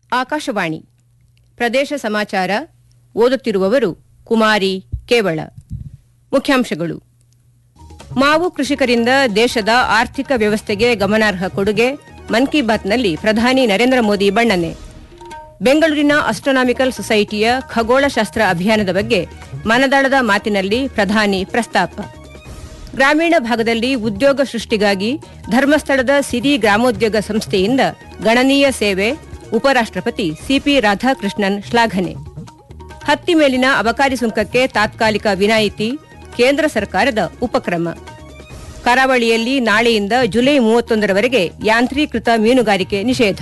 ಆಕಾಶವಾಣಿ ಪ್ರದೇಶ ಸಮಾಚಾರ ಓದುತ್ತಿರುವವರು ಕುಮಾರಿ ಕೇವಳ ಮುಖ್ಯಾಂಶಗಳು ಮಾವು ಕೃಷಿಕರಿಂದ ದೇಶದ ಆರ್ಥಿಕ ವ್ಯವಸ್ಥೆಗೆ ಗಮನಾರ್ಹ ಕೊಡುಗೆ ಮನ್ ಕಿ ಬಾತ್ನಲ್ಲಿ ಪ್ರಧಾನಿ ನರೇಂದ್ರ ಮೋದಿ ಬಣ್ಣನೆ ಬೆಂಗಳೂರಿನ ಅಸ್ಟ್ರೋನಾಮಿಕಲ್ ಸೊಸೈಟಿಯ ಖಗೋಳಶಾಸ್ತ್ರ ಅಭಿಯಾನದ ಬಗ್ಗೆ ಮನದಾಳದ ಮಾತಿನಲ್ಲಿ ಪ್ರಧಾನಿ ಪ್ರಸ್ತಾಪ ಗ್ರಾಮೀಣ ಭಾಗದಲ್ಲಿ ಉದ್ಯೋಗ ಸೃಷ್ಟಿಗಾಗಿ ಧರ್ಮಸ್ಥಳದ ಸಿರಿ ಗ್ರಾಮೋದ್ಯೋಗ ಸಂಸ್ಥೆಯಿಂದ ಗಣನೀಯ ಸೇವೆ ಉಪರಾಷ್ಟ್ರಪತಿ ಸಿಪಿ ರಾಧಾಕೃಷ್ಣನ್ ಶ್ಲಾಘನೆ ಹತ್ತಿ ಮೇಲಿನ ಅಬಕಾರಿ ಸುಂಕಕ್ಕೆ ತಾತ್ಕಾಲಿಕ ವಿನಾಯಿತಿ ಕೇಂದ್ರ ಸರ್ಕಾರದ ಉಪಕ್ರಮ ಕರಾವಳಿಯಲ್ಲಿ ನಾಳೆಯಿಂದ ಜುಲೈ ಮೂವತ್ತೊಂದರವರೆಗೆ ಯಾಂತ್ರೀಕೃತ ಮೀನುಗಾರಿಕೆ ನಿಷೇಧ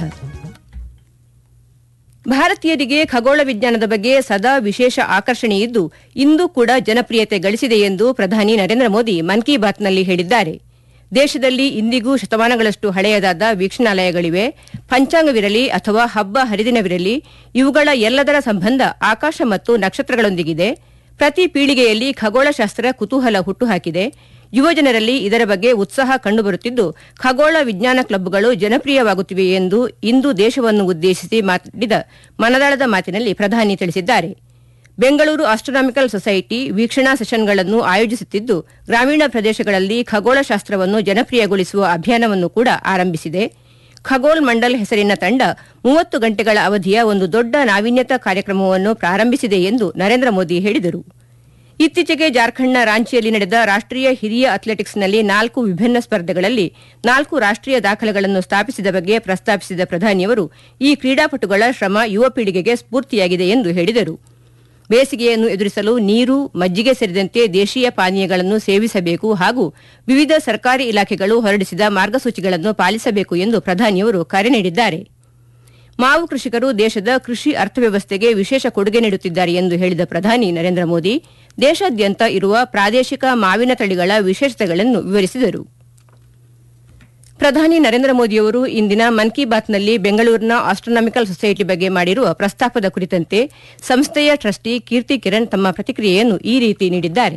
ಭಾರತೀಯರಿಗೆ ಖಗೋಳ ವಿಜ್ಞಾನದ ಬಗ್ಗೆ ಸದಾ ವಿಶೇಷ ಆಕರ್ಷಣೆಯಿದ್ದು ಇಂದು ಕೂಡ ಜನಪ್ರಿಯತೆ ಗಳಿಸಿದೆ ಎಂದು ಪ್ರಧಾನಿ ನರೇಂದ್ರ ಮೋದಿ ಮನ್ ಕಿ ಬಾತ್ನಲ್ಲಿ ಹೇಳಿದ್ದಾರೆ ದೇಶದಲ್ಲಿ ಇಂದಿಗೂ ಶತಮಾನಗಳಷ್ಟು ಹಳೆಯದಾದ ವೀಕ್ಷಣಾಲಯಗಳಿವೆ ಪಂಚಾಂಗವಿರಲಿ ಅಥವಾ ಹಬ್ಬ ಹರಿದಿನವಿರಲಿ ಇವುಗಳ ಎಲ್ಲದರ ಸಂಬಂಧ ಆಕಾಶ ಮತ್ತು ನಕ್ಷತ್ರಗಳೊಂದಿಗಿದೆ ಪ್ರತಿ ಪೀಳಿಗೆಯಲ್ಲಿ ಖಗೋಳಶಾಸ್ತ್ರ ಕುತೂಹಲ ಹುಟ್ಟುಹಾಕಿದೆ ಯುವಜನರಲ್ಲಿ ಇದರ ಬಗ್ಗೆ ಉತ್ಸಾಹ ಕಂಡುಬರುತ್ತಿದ್ದು ಖಗೋಳ ವಿಜ್ಞಾನ ಕ್ಲಬ್ಗಳು ಜನಪ್ರಿಯವಾಗುತ್ತಿವೆ ಎಂದು ಇಂದು ದೇಶವನ್ನು ಉದ್ದೇಶಿಸಿ ಮಾಡಿದ ಮನದಾಳದ ಮಾತಿನಲ್ಲಿ ಪ್ರಧಾನಿ ತಿಳಿಸಿದ್ದಾರೆ ಬೆಂಗಳೂರು ಆಸ್ಟ್ರೋನಾಮಿಕಲ್ ಸೊಸೈಟಿ ವೀಕ್ಷಣಾ ಸೆಷನ್ಗಳನ್ನು ಆಯೋಜಿಸುತ್ತಿದ್ದು ಗ್ರಾಮೀಣ ಪ್ರದೇಶಗಳಲ್ಲಿ ಖಗೋಳಶಾಸ್ತ್ರವನ್ನು ಜನಪ್ರಿಯಗೊಳಿಸುವ ಅಭಿಯಾನವನ್ನು ಕೂಡ ಆರಂಭಿಸಿದೆ ಖಗೋಲ್ ಮಂಡಲ್ ಹೆಸರಿನ ತಂಡ ಮೂವತ್ತು ಗಂಟೆಗಳ ಅವಧಿಯ ಒಂದು ದೊಡ್ಡ ನಾವೀನ್ಯತಾ ಕಾರ್ಯಕ್ರಮವನ್ನು ಪ್ರಾರಂಭಿಸಿದೆ ಎಂದು ನರೇಂದ್ರ ಮೋದಿ ಹೇಳಿದರು ಇತ್ತೀಚೆಗೆ ಜಾರ್ಖಂಡ್ನ ರಾಂಚಿಯಲ್ಲಿ ನಡೆದ ರಾಷ್ಟೀಯ ಹಿರಿಯ ಅಥ್ಲೆಟಿಕ್ಸ್ನಲ್ಲಿ ನಾಲ್ಕು ವಿಭಿನ್ನ ಸ್ಪರ್ಧೆಗಳಲ್ಲಿ ನಾಲ್ಕು ರಾಷ್ಟೀಯ ದಾಖಲೆಗಳನ್ನು ಸ್ಥಾಪಿಸಿದ ಬಗ್ಗೆ ಪ್ರಸ್ತಾಪಿಸಿದ ಪ್ರಧಾನಿಯವರು ಈ ಕ್ರೀಡಾಪಟುಗಳ ಶ್ರಮ ಯುವ ಪೀಳಿಗೆಗೆ ಸ್ಫೂರ್ತಿಯಾಗಿದೆ ಎಂದು ಹೇಳಿದರು ಬೇಸಿಗೆಯನ್ನು ಎದುರಿಸಲು ನೀರು ಮಜ್ಜಿಗೆ ಸೇರಿದಂತೆ ದೇಶೀಯ ಪಾನೀಯಗಳನ್ನು ಸೇವಿಸಬೇಕು ಹಾಗೂ ವಿವಿಧ ಸರ್ಕಾರಿ ಇಲಾಖೆಗಳು ಹೊರಡಿಸಿದ ಮಾರ್ಗಸೂಚಿಗಳನ್ನು ಪಾಲಿಸಬೇಕು ಎಂದು ಪ್ರಧಾನಿಯವರು ಕರೆ ನೀಡಿದ್ದಾರೆ ಮಾವು ಕೃಷಿಕರು ದೇಶದ ಕೃಷಿ ಅರ್ಥವ್ಯವಸ್ಥೆಗೆ ವಿಶೇಷ ಕೊಡುಗೆ ನೀಡುತ್ತಿದ್ದಾರೆ ಎಂದು ಹೇಳಿದ ಪ್ರಧಾನಿ ನರೇಂದ್ರ ಮೋದಿ ದೇಶಾದ್ಯಂತ ಇರುವ ಪ್ರಾದೇಶಿಕ ಮಾವಿನ ತಳಿಗಳ ವಿಶೇಷತೆಗಳನ್ನು ವಿವರಿಸಿದರು ಪ್ರಧಾನಿ ನರೇಂದ್ರ ಮೋದಿಯವರು ಇಂದಿನ ಮನ್ ಕಿ ಬಾತ್ನಲ್ಲಿ ಬೆಂಗಳೂರಿನ ಆಸ್ಟ್ರೋನಾಮಿಕಲ್ ಸೊಸೈಟಿ ಬಗ್ಗೆ ಮಾಡಿರುವ ಪ್ರಸ್ತಾಪದ ಕುರಿತಂತೆ ಸಂಸ್ಥೆಯ ಟ್ರಸ್ಟಿ ಕೀರ್ತಿ ಕಿರಣ್ ತಮ್ಮ ಪ್ರತಿಕ್ರಿಯೆಯನ್ನು ಈ ರೀತಿ ನೀಡಿದ್ದಾರೆ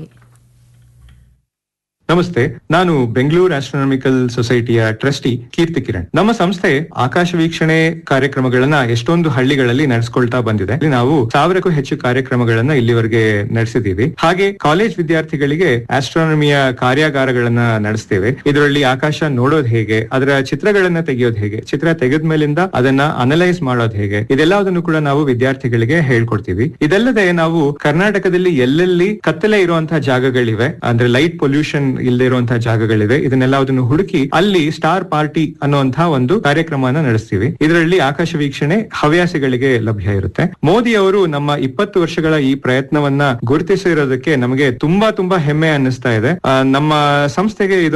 ನಮಸ್ತೆ ನಾನು ಬೆಂಗಳೂರು ಆಸ್ಟ್ರೋನಾಮಿಕಲ್ ಸೊಸೈಟಿಯ ಟ್ರಸ್ಟಿ ಕೀರ್ತಿ ಕಿರಣ್ ನಮ್ಮ ಸಂಸ್ಥೆ ಆಕಾಶ ವೀಕ್ಷಣೆ ಕಾರ್ಯಕ್ರಮಗಳನ್ನ ಎಷ್ಟೊಂದು ಹಳ್ಳಿಗಳಲ್ಲಿ ನಡೆಸ್ಕೊಳ್ತಾ ಬಂದಿದೆ ಇಲ್ಲಿ ನಾವು ಸಾವಿರಕ್ಕೂ ಹೆಚ್ಚು ಕಾರ್ಯಕ್ರಮಗಳನ್ನ ಇಲ್ಲಿವರೆಗೆ ನಡೆಸಿದೀವಿ ಹಾಗೆ ಕಾಲೇಜ್ ವಿದ್ಯಾರ್ಥಿಗಳಿಗೆ ಆಸ್ಟ್ರಾನಮಿಯ ಕಾರ್ಯಾಗಾರಗಳನ್ನ ನಡೆಸ್ತೇವೆ ಇದರಲ್ಲಿ ಆಕಾಶ ನೋಡೋದು ಹೇಗೆ ಅದರ ಚಿತ್ರಗಳನ್ನ ತೆಗೆಯೋದು ಹೇಗೆ ಚಿತ್ರ ತೆಗೆದ ಮೇಲಿಂದ ಅದನ್ನ ಅನಲೈಸ್ ಮಾಡೋದು ಹೇಗೆ ಇದೆಲ್ಲದನ್ನು ಕೂಡ ನಾವು ವಿದ್ಯಾರ್ಥಿಗಳಿಗೆ ಹೇಳ್ಕೊಡ್ತೀವಿ ಇದಲ್ಲದೆ ನಾವು ಕರ್ನಾಟಕದಲ್ಲಿ ಎಲ್ಲೆಲ್ಲಿ ಕತ್ತಲೆ ಇರುವಂತಹ ಜಾಗಗಳಿವೆ ಅಂದ್ರೆ ಲೈಟ್ ಪೊಲ್ಯೂಷನ್ ಇಲ್ಲದೆ ಇರುವಂತಹ ಜಾಗಗಳಿವೆ ಇದನ್ನೆಲ್ಲದನ್ನು ಹುಡುಕಿ ಅಲ್ಲಿ ಸ್ಟಾರ್ ಪಾರ್ಟಿ ಅನ್ನುವಂತಹ ಒಂದು ಕಾರ್ಯಕ್ರಮನ ನಡೆಸ್ತೀವಿ ಇದರಲ್ಲಿ ಆಕಾಶ ವೀಕ್ಷಣೆ ಹವ್ಯಾಸಿಗಳಿಗೆ ಲಭ್ಯ ಇರುತ್ತೆ ಮೋದಿ ಅವರು ನಮ್ಮ ಇಪ್ಪತ್ತು ವರ್ಷಗಳ ಈ ಪ್ರಯತ್ನವನ್ನ ಗುರುತಿಸಿರೋದಕ್ಕೆ ನಮಗೆ ತುಂಬಾ ತುಂಬಾ ಹೆಮ್ಮೆ ಅನ್ನಿಸ್ತಾ ಇದೆ ಆ, ನಮ್ಮ ಸಂಸ್ಥೆಗೆ ಇದು